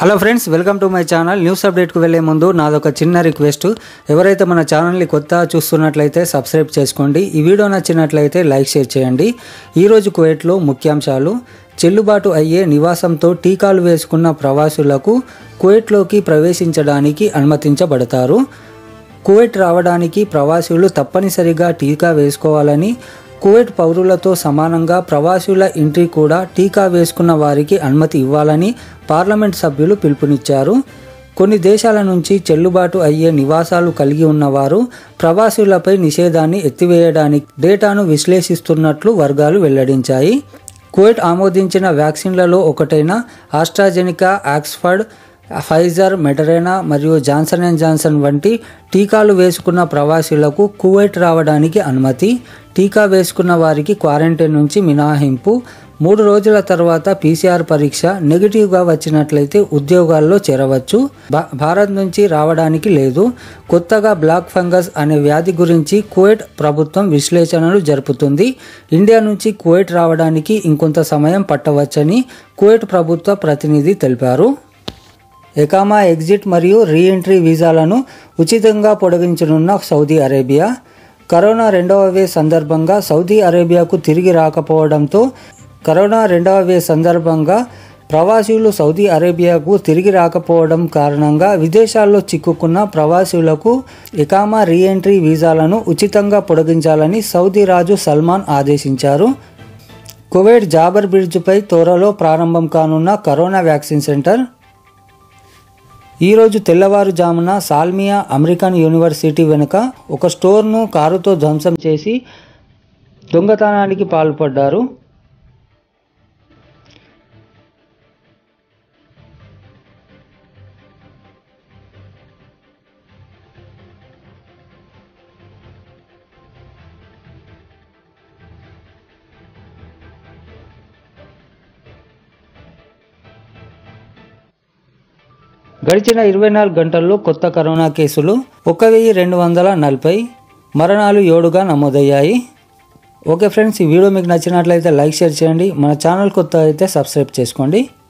hello friends welcome to my channel news అప్డేట్కు వెళ్ళే ముందు నాదొక చిన్న రిక్వెస్ట్ ఎవరైతే మన ఛానల్ని కొత్త చూస్తున్నట్లయితే సబ్స్క్రైబ్ చేసుకోండి ఈ వీడియో నచ్చినట్లయితే లైక్ షేర్ చేయండి ఈరోజు కువైట్లో ముఖ్యాంశాలు చెల్లుబాటు అయ్యే నివాసంతో టీకాలు వేసుకున్న ప్రవాసులకు కువైట్లోకి ప్రవేశించడానికి అనుమతించబడతారు కువైట్ రావడానికి ప్రవాసులు తప్పనిసరిగా టీకా వేసుకోవాలని కువైట్ పౌరులతో సమానంగా ప్రవాసుల ఎంట్రీ కూడా టీకా వేసుకున్న వారికి అనుమతి ఇవ్వాలని పార్లమెంట్ సభ్యులు పిలుపునిచ్చారు కొన్ని దేశాల నుంచి చెల్లుబాటు అయ్యే నివాసాలు కలిగి ఉన్నవారు ప్రవాసులపై నిషేధాన్ని ఎత్తివేయడానికి డేటాను విశ్లేషిస్తున్నట్లు వర్గాలు వెల్లడించాయి కువైట్ ఆమోదించిన వ్యాక్సిన్లలో ఒకటైన ఆస్ట్రాజెనికా ఆక్స్ఫర్డ్ ఫైజర్ మెటరేనా మరియు జాన్సన్ అండ్ జాన్సన్ వంటి టీకాలు వేసుకున్న ప్రవాసీలకు కువైట్ రావడానికి అనుమతి టీకా వేసుకున్న వారికి క్వారంటైన్ నుంచి మినహాయింపు మూడు రోజుల తర్వాత పీసీఆర్ పరీక్ష నెగిటివ్గా వచ్చినట్లయితే ఉద్యోగాల్లో చేరవచ్చు భా- భారత్ నుంచి రావడానికి లేదు కొత్తగా బ్లాక్ ఫంగస్ అనే వ్యాధి గురించి కువైట్ ప్రభుత్వం విశ్లేషణలు జరుపుతుంది ఇండియా నుంచి కువైట్ రావడానికి ఇంకొంత సమయం పట్టవచ్చని కువైట్ ప్రభుత్వ ప్రతినిధి తెలిపారు ఎకామా ఎగ్జిట్ మరియు రీఎంట్రీ వీసాలను ఉచితంగా పొడిగించనున్న సౌదీ అరేబియా కరోనా రెండవ వేవ్ సందర్భంగా సౌదీ అరేబియాకు తిరిగి రాకపోవడంతో కరోనా రెండవ వేవ్ సందర్భంగా ప్రవాసీలు సౌదీ అరేబియాకు తిరిగి రాకపోవడం కారణంగా విదేశాల్లో చిక్కుకున్న ప్రవాసీలకు ఎకామా రీఎంట్రీ వీసాలను ఉచితంగా పొడిగించాలని సౌదీ రాజు సల్మాన్ ఆదేశించారు కువైట్ జాబర్ బ్రిడ్జ్పై త్వరలో ప్రారంభం కానున్న కరోనా వ్యాక్సిన్ సెంటర్ ఈరోజు తెల్లవారుజామున సాల్మియా అమెరికన్ యూనివర్సిటీ వెనుక ఒక స్టోర్ను కారుతో ధ్వంసం చేసి దొంగతనానికి పాల్పడ్డారు గడిచిన ఇరవై నాలుగు గంటల్లో కొత్త కరోనా కేసులు ఒక వెయ్యి రెండు వందల నలభై మరణాలు ఏడుగా నమోదయ్యాయి ఓకే ఫ్రెండ్స్ ఈ వీడియో మీకు నచ్చినట్లయితే లైక్ షేర్ చేయండి మన ఛానల్ కొత్త అయితే సబ్స్క్రైబ్ చేసుకోండి